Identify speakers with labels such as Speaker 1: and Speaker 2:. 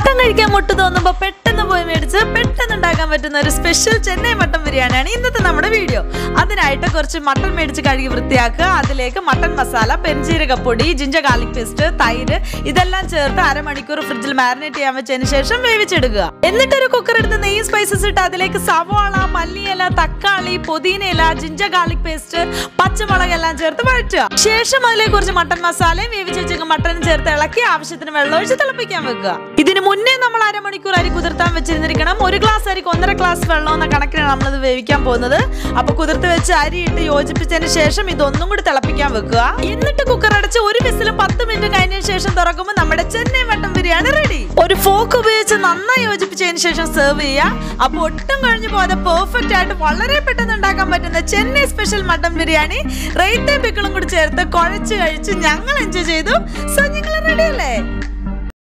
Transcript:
Speaker 1: mutton കഴിക്കാൻ മുട്ട് തോന്നുമ്പോ പെട്ടെന്ന് പോയി മേടിച്ച് പെട്ടെന്ന് ഉണ്ടാക്കാൻ പറ്റുന്ന ഒരു സ്പെഷ്യൽ ചെന്നൈ മട്ടൻ ബിരിയാണിയാണ് ഇന്നത്തെ നമ്മുടെ വീഡിയോ അതിനായിട്ട് കുറച്ച് മട്ടൻ മേടിച്ച് കഴുകി വൃത്തിയാക്കുക അതിലേക്ക് മട്ടൻ മസാല പെരിഞ്ചീരകപ്പൊടി ജിഞ്ചർ ഗാർലിക് പേസ്റ്റ് തൈര് ഇതെല്ലാം ചേർത്ത് അരമണിക്കൂർ ഫ്രിഡ്ജിൽ മാരിനേറ്റ് ചെയ്യാൻ വെച്ചതിന് ശേഷം വേവിച്ചെടുക്കുക എന്നിട്ട് ഒരു കുക്കർ എടുത്ത് നെയ്യ് സ്പൈസസ് ഇട്ട് അതിലേക്ക് സവാള മല്ലിയില തക്കാളി പുതിനയില ജിഞ്ചർ ഗാർലിക് പേസ്റ്റ് പച്ചമുളക് എല്ലാം ചേർത്ത് വഴറ്റുക ശേഷം അതിലേക്ക് കുറച്ച് മട്ടൻ മസാലയും വേവിച്ച് വെച്ച മട്ടനും ചേർത്ത് ഇളക്കി ആവശ്യത്തിന് വെള്ളം ഒഴിച്ച് തിളപ്പിക്കാൻ വെക്കുക ഇതിന് മുന്നേ നമ്മൾ അരമണിക്കൂർ അരി കുതിർത്താൻ വെച്ചിരുന്നിരിക്കണം ഒരു ഗ്ലാസ് അരിക്ക് ഒന്നര ഗ്ലാസ് വെള്ളം എന്ന കണക്കിനാണ് നമ്മളിത് വേവിക്കാൻ പോകുന്നത് അപ്പൊ കുതിർത്ത് വെച്ച് അരി ഇട്ട് യോജിപ്പിച്ചതിന് ശേഷം ഇതൊന്നും കൂടി തിളപ്പിക്കാൻ വെക്കുക എന്നിട്ട് കുക്കർ അടച്ച് ഒരു വിസിൽ പത്ത് മിനിറ്റ് കഴിഞ്ഞതിന് ശേഷം തുറക്കുമ്പോൾ നമ്മുടെ ചെന്നൈ മട്ടൻ ബിരിയാണി റെഡി ഒരു ഫോക്ക് ഉപയോഗിച്ച് നന്നായി യോജിപ്പിച്ചതിന് ശേഷം സെർവ് ചെയ്യുക അപ്പൊ ഒട്ടും കഴിഞ്ഞു പോകാതെ പെർഫെക്റ്റ് ആയിട്ട് വളരെ പെട്ടെന്ന് ഉണ്ടാക്കാൻ പറ്റുന്ന ചെന്നൈ സ്പെഷ്യൽ മട്ടൻ ബിരിയാണി റേറ്റും പിക്കിളും കൂടി ചേർത്ത് കുഴച്ച് കഴിച്ച് ഞങ്ങൾ എൻജോയ് ചെയ്തു സോ നിങ്ങൾ റെഡി അല്ലേ